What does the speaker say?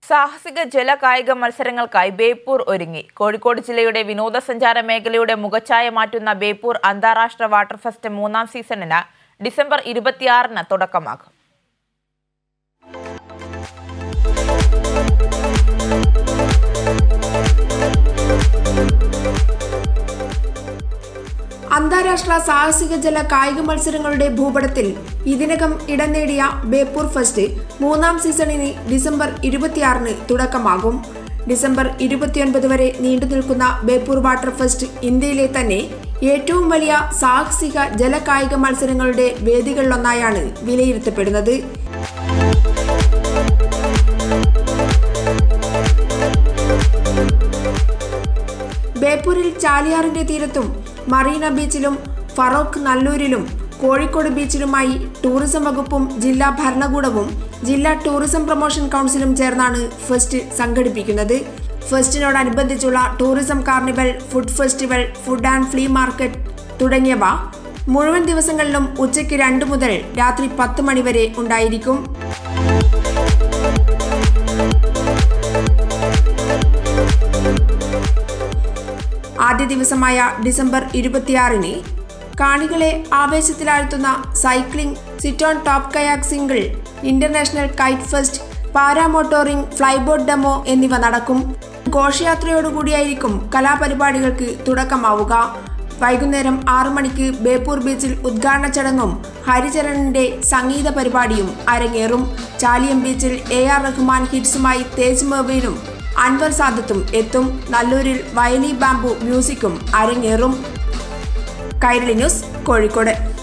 സാഹസിക ജല കായിക മത്സരങ്ങൾക്കായി ബേപ്പൂർ ഒരുങ്ങി കോഴിക്കോട് ജില്ലയുടെ വിനോദസഞ്ചാര മേഖലയുടെ മുഖച്ഛായ മാറ്റുന്ന ബേപ്പൂർ അന്താരാഷ്ട്ര വാട്ടർ ഫെസ്റ്റ് മൂന്നാം സീസണിന് ഡിസംബർ ഇരുപത്തിയാറിന് തുടക്കമാകും അന്താരാഷ്ട്ര സാഹസിക ജല കായിക മത്സരങ്ങളുടെ ഭൂപടത്തിൽ ഇതിനകം ഇടം നേടിയ ബേപ്പൂർ ഫെസ്റ്റ് മൂന്നാം സീസണിന് ഡിസംബർ ഇരുപത്തിയാറിന് തുടക്കമാകും ഡിസംബർ ഇരുപത്തിയൊൻപത് വരെ നീണ്ടു നിൽക്കുന്ന ബേപ്പൂർ വാട്ടർ ഫെസ്റ്റ് ഇന്ത്യയിലെ തന്നെ ഏറ്റവും വലിയ സാഹസിക ജല കായിക മത്സരങ്ങളുടെ വേദികളിലൊന്നായാണ് വിലയിരുത്തപ്പെടുന്നത് ബേപ്പൂരിൽ ചാലിയാറിന്റെ തീരത്തും മറീന ബീച്ചിലും ഫറോക്ക് നല്ലൂരിലും കോഴിക്കോട് ബീച്ചിലുമായി ടൂറിസം വകുപ്പും ജില്ലാ ഭരണകൂടവും ജില്ലാ ടൂറിസം പ്രൊമോഷൻ കൗൺസിലും ചേർന്നാണ് ഫെസ്റ്റ് സംഘടിപ്പിക്കുന്നത് ഫെസ്റ്റിനോടനുബന്ധിച്ചുള്ള tourism carnival food festival food and flea market തുടങ്ങിയവ മുഴുവൻ ദിവസങ്ങളിലും ഉച്ചയ്ക്ക് രണ്ട് മുതൽ രാത്രി പത്ത് മണി വരെ ഉണ്ടായിരിക്കും ആദ്യ ദിവസമായ ഡിസംബർ ഇരുപത്തിയാറിന് കാണികളെ ആവേശത്തിലാഴ്ത്തുന്ന cycling sit on top kayak single international kite fest paramotoring flyboard demo എന്നിവ നടക്കും ഘോഷയാത്രയോടുകൂടിയായിരിക്കും കലാപരിപാടികൾക്ക് തുടക്കമാവുക വൈകുന്നേരം ആറു മണിക്ക് ബേപ്പൂർ ബീച്ചിൽ ഉദ്ഘാടന ചടങ്ങും ഹരിചരണിന്റെ സംഗീത പരിപാടിയും അരങ്ങേറും ചാലിയം ബീച്ചിൽ എ ആർ റഹ്മാൻ ഹിറ്റ്സുമായി തേജ് മെർവീനും അൻവർ സാദത്തും എത്തും നല്ലൂരിൽ വയലി ബാംബു മ്യൂസിക്കും അരങ്ങേറും കൈരളി ന്യൂസ് കോഴിക്കോട്